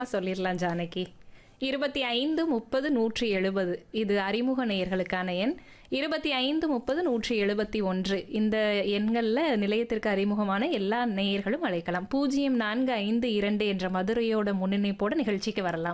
சொல்லிடலாம் ஜானகி இருபத்தி ஐந்து முப்பது நூற்றி எழுபது இது அறிமுக நேயர்களுக்கான எண் இருபத்தி ஐந்து முப்பது நூற்றி எழுபத்தி ஒன்று இந்த எண்களில் நிலையத்திற்கு அறிமுகமான எல்லா நேயர்களும் அழைக்கலாம் பூஜ்ஜியம் நான்கு ஐந்து இரண்டு என்ற மதுரையோட முன்னிணைப்போட நிகழ்ச்சிக்கு வரலாம்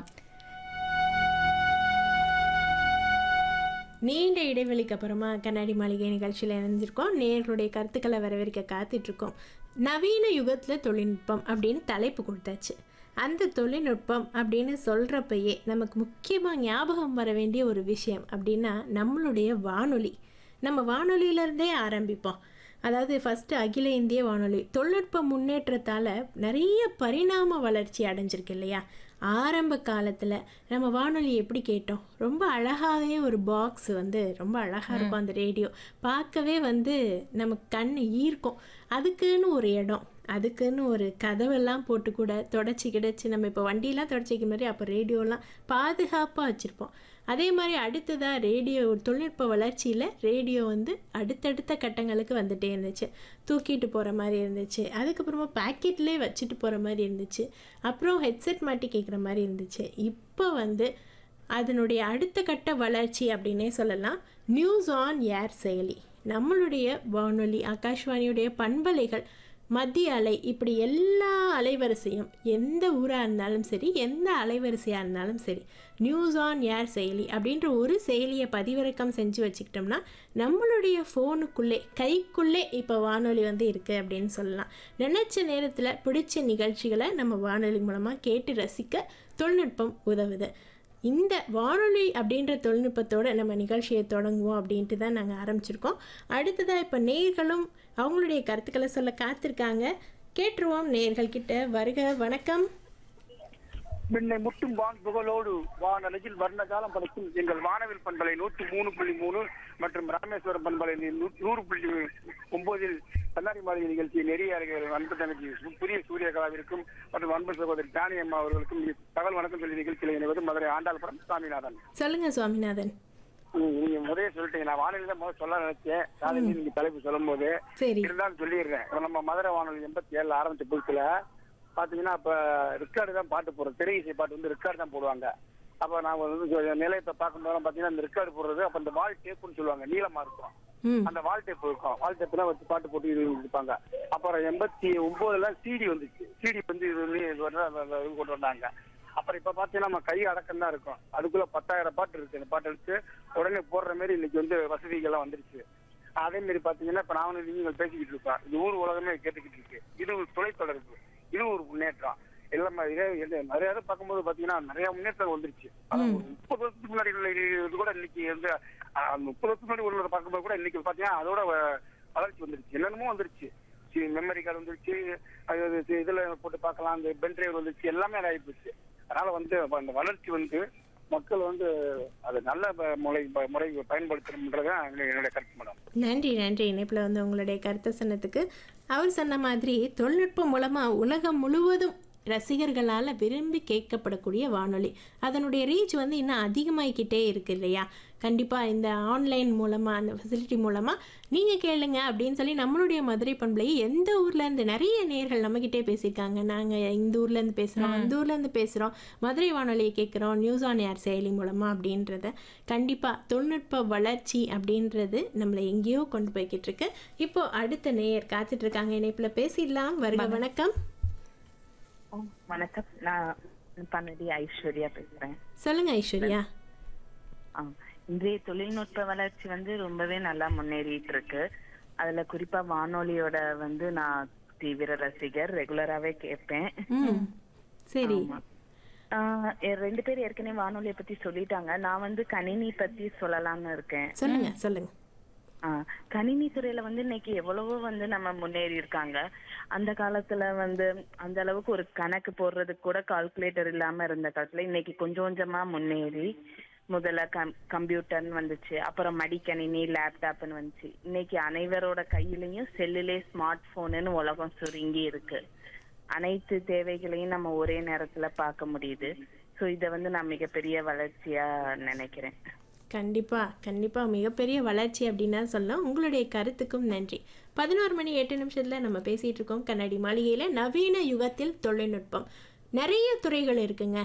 நீண்ட இடைவெளிக்கு அப்புறமா கண்ணாடி மாளிகை நிகழ்ச்சியில் இணைஞ்சிருக்கோம் நேர்களுடைய கருத்துக்களை வரவேற்க காத்துட்ருக்கோம் நவீன யுகத்தில் தொழில்நுட்பம் அப்படின்னு தலைப்பு கொடுத்தாச்சு அந்த தொழில்நுட்பம் அப்படின்னு சொல்கிறப்பயே நமக்கு முக்கியமாக ஞாபகம் வர வேண்டிய ஒரு விஷயம் அப்படின்னா நம்மளுடைய வானொலி நம்ம வானொலியிலேருந்தே ஆரம்பிப்போம் அதாவது ஃபஸ்ட்டு அகில இந்திய வானொலி தொழில்நுட்ப முன்னேற்றத்தால் நிறைய பரிணாம வளர்ச்சி அடைஞ்சிருக்கு இல்லையா ஆரம்ப காலத்தில் நம்ம வானொலி எப்படி கேட்டோம் ரொம்ப அழகாகவே ஒரு பாக்ஸ் வந்து ரொம்ப அழகாக இருக்கும் அந்த ரேடியோ பார்க்கவே வந்து நமக்கு கண் ஈர்க்கும் அதுக்குன்னு ஒரு இடம் அதுக்குன்னு ஒரு கதவெல்லாம் போட்டு கூட தொடச்சி கிடச்சி நம்ம இப்போ வண்டியெலாம் தொடச்சிக்க மாதிரி அப்போ ரேடியோலாம் பாதுகாப்பாக வச்சுருப்போம் அதே மாதிரி அடுத்ததாக ரேடியோ தொழில்நுட்ப வளர்ச்சியில் ரேடியோ வந்து அடுத்தடுத்த கட்டங்களுக்கு வந்துட்டே இருந்துச்சு தூக்கிட்டு போகிற மாதிரி இருந்துச்சு அதுக்கப்புறமா பேக்கெட்லேயே வச்சுட்டு போகிற மாதிரி இருந்துச்சு அப்புறம் ஹெட்செட் மாட்டி கேட்குற மாதிரி இருந்துச்சு இப்போ வந்து அதனுடைய அடுத்த கட்ட வளர்ச்சி அப்படின்னே சொல்லலாம் நியூஸ் ஆன் ஏர் செயலி நம்மளுடைய வானொலி ஆகாஷ்வாணியுடைய பண்பலைகள் மத்திய அலை இப்படி எல்லா அலைவரிசையும் எந்த ஊராக இருந்தாலும் சரி எந்த அலைவரிசையாக இருந்தாலும் சரி நியூஸ் ஆன் ஏர் செயலி அப்படின்ற ஒரு செயலியை பதிவிறக்கம் செஞ்சு வச்சுக்கிட்டோம்னா நம்மளுடைய ஃபோனுக்குள்ளே கைக்குள்ளே இப்போ வானொலி வந்து இருக்குது அப்படின்னு சொல்லலாம் நினச்ச நேரத்தில் பிடிச்ச நிகழ்ச்சிகளை நம்ம வானொலி மூலமாக கேட்டு ரசிக்க தொழில்நுட்பம் உதவுது இந்த வானொலி அப்படின்ற தொழில்நுட்பத்தோட நம்ம நிகழ்ச்சியை தொடங்குவோம் அப்படின்ட்டு தான் நாங்கள் ஆரம்பிச்சிருக்கோம் அடுத்ததாக இப்போ நேர்களும் அவங்களுடைய கருத்துக்களை சொல்ல காத்திருக்காங்க கேட்டுருவோம் நேர்கள் கிட்ட வருக வணக்கம் பின்னை முட்டும் வான் புகழோடு வானலையில் வர்ண காலம் படைக்கும் எங்கள் வானவில் பண்பலை நூற்றி மூணு புள்ளி மூணு மற்றும் ராமேஸ்வரம் பண்பலை நூ- நூறு புள்ளி ஒன்பதில் கண்ணாடி மாளிகை நிகழ்ச்சி நெறிய அறிஞர் அன்பு தங்கச்சி சு- புதிய சூரிய கலாவிற்கும் மற்றும் அன்பு சகோதரி தானி அம்மா அவர்களுக்கும் இ- தகவல் வணக்கம் சொல்லி நிகழ்ச்சியில் இணைவது மதுரை ஆண்டாள்புரம் சாமிநாதன் சொல்லுங்க சுவாமிநாதன் ம், நீங்க முதலே சொல்லிட்டீங்க நான் வானொலி தான் முதல்ல சொல்ல நினைச்சேன் காலையில் நீங்க தலைப்பு சொல்லும் போது சரி இருந்தாலும் சொல்லிடுறேன் இப்ப நம்ம மதுரை வானொலி எண்பத்தி ஏழுல ஆரம்பிச்ச புதுசுல பாத்தீங்கன்னா அப்ப ரெக்கார்டு தான் பாட்டு போடுறோம் திரை இசை பாட்டு வந்து ரெக்கார்டு தான் போடுவாங்க அப்ப நான் வந்து கொஞ்சம் நிலையத்தை பார்க்கும்போது பாத்தீங்கன்னா அந்த ரெக்கார்டு போடுறது அப்ப அந்த வால் டேப்புன்னு சொல்லுவாங்க நீளமா இருக்கும் ம் அந்த வால் டேப் இருக்கும் வால் டேப்லாம் வச்சு பாட்டு போட்டு இது இருப்பாங்க அப்புறம் எண்பத்தி ஒன்பதுல சிடி வந்துச்சு சிடி வந்து இது வந்து இது வந்து அந்த- அந்த இது கொண்டு வந்தாங்க அப்புறம் இப்ப பாத்தீங்கன்னா நம்ம கை அடக்கம் தான் இருக்கும் அதுக்குள்ள பத்தாயிரம் பாட்டு இருக்கு அந்த பாட்டு எடுத்து உடனே போடுற மாதிரி இன்னைக்கு வந்து வசதிகள்லாம் வந்துருச்சு அதே மாதிரி பாத்தீங்கன்னா இப்ப நான் வந்து நீங்கள் பேசிக்கிட்டு இருக்கோம் இது ஊர் உலகமே கேட்டுக்கிட்டு இருக்கு இது ஒரு தொலைத்தொடர்பு இது ஒரு முன்னேற்றம் எல்லாமே இதே இது நிறைய இதை பார்க்கும்போது பாத்தீங்கன்னா நிறைய முன்னேற்றம் வந்துருச்சு அதான் ஒரு முப்பது வருஷத்துக்கு முன்னாடி உள்ள இது கூட இன்னைக்கு வந்து ஆஹ், முப்பது வருஷத்துக்கு முன்னாடி உள்ளதை பார்க்கும்போது கூட இன்னைக்கு பாத்தீங்கன்னா அதோட வ- வளர்ச்சி வந்துருச்சு என்னென்னமோ வந்துருச்சு மெமரி கார்டு வந்துருச்சு அது இது- இதுல போட்டு பார்க்கலாம் அந்த பென் டிரைவ் வந்துருச்சு எல்லாமே அது ஆயிப்போச்சு அதனால வந்து அப்ப அந்த வளர்ச்சி வந்து மக்கள் வந்து அது நல்ல ப- முறை ப- முறை பயன்படுத்தணுன்றதான் என்னுடைய கருத்து மேடம் நன்றி நன்றி இணைப்பில் வந்து உங்களுடைய கருத்தை சொன்னதுக்கு அவர் சொன்ன மாதிரி தொழில்நுட்பம் மூலமாக உலகம் முழுவதும் ரசிகர்களால் விரும்பி கேட்கப்படக்கூடிய வானொலி அதனுடைய ரீச் வந்து இன்னும் அதிகமாகிக்கிட்டே இருக்கு இல்லையா கண்டிப்பாக இந்த ஆன்லைன் மூலமாக அந்த ஃபெசிலிட்டி மூலமாக நீங்கள் கேளுங்க அப்படின்னு சொல்லி நம்மளுடைய மதுரை பண்பலை எந்த ஊர்லேருந்து நிறைய நேர்கள் நம்மக்கிட்டே பேசியிருக்காங்க நாங்கள் இந்த ஊர்லேருந்து பேசுகிறோம் அந்த ஊர்லேருந்து பேசுகிறோம் மதுரை வானொலியை கேட்குறோம் நியூஸ் ஆன் ஏர் செயலி மூலமாக அப்படின்றத கண்டிப்பாக தொழில்நுட்ப வளர்ச்சி அப்படின்றது நம்மளை எங்கேயோ கொண்டு போய்கிட்டு இருக்கு இப்போ அடுத்த நேயர் காத்துட்டு இருக்காங்க இணைப்பில் பேசிடலாம் வருக வணக்கம் ஓ, வணக்கம் நான் பன்னடி ஐஸ்வர்யா பேசுறேன் சொல்லுங்க ஐஸ்வர்யா ஆ, இன்றைய தொழில்நுட்ப வளர்ச்சி வந்து ரொம்பவே நல்லா முன்னேறிட்டு இருக்கு அதுல குறிப்பா வானொலியோட வந்து நான் தீவிர ரசிகர் ரெகுலராவே கேட்பேன் ம் சரி ஆமா. ஆ, எ- ரெண்டு பேர் ஏற்கனவே வானொலியை பத்தி சொல்லிட்டாங்க நான் வந்து கணினி பத்தி சொல்லலாம்னு இருக்கேன் சொல்லுங்க சொல்லுங்க ஆ, கணினி துறையில வந்து இன்னைக்கு எவ்வளவோ வந்து நம்ம முன்னேறி இருக்காங்க அந்த காலத்துல வந்து அந்த அளவுக்கு ஒரு கணக்கு போடுறதுக்கு கூட கால்குலேட்டர் இல்லாம இருந்த காலத்துல இன்னைக்கு கொஞ்சம் கொஞ்சமா முன்னேறி முதல்ல கம் கம்ப்யூட்டர்னு வந்துச்சு அப்புறம் மடிக்கணினி லேப்டாப்னு வந்துச்சு இன்னைக்கு அனைவரோட கையிலயும் செல்லுலே ஸ்மார்ட் போனுன்னு உலகம் சுருங்கி இருக்கு அனைத்து தேவைகளையும் நம்ம ஒரே நேரத்துல பார்க்க முடியுது சோ இத வந்து நான் மிகப்பெரிய வளர்ச்சியா நினைக்கிறேன் கண்டிப்பா கண்டிப்பா மிகப்பெரிய வளர்ச்சி அப்படின்னா சொல்லலாம் உங்களுடைய கருத்துக்கும் நன்றி பதினோரு மணி எட்டு நிமிஷத்துல நம்ம பேசிட்டு இருக்கோம் கண்ணாடி மாளிகையில நவீன யுகத்தில் தொழில்நுட்பம் நிறைய துறைகள் இருக்குங்க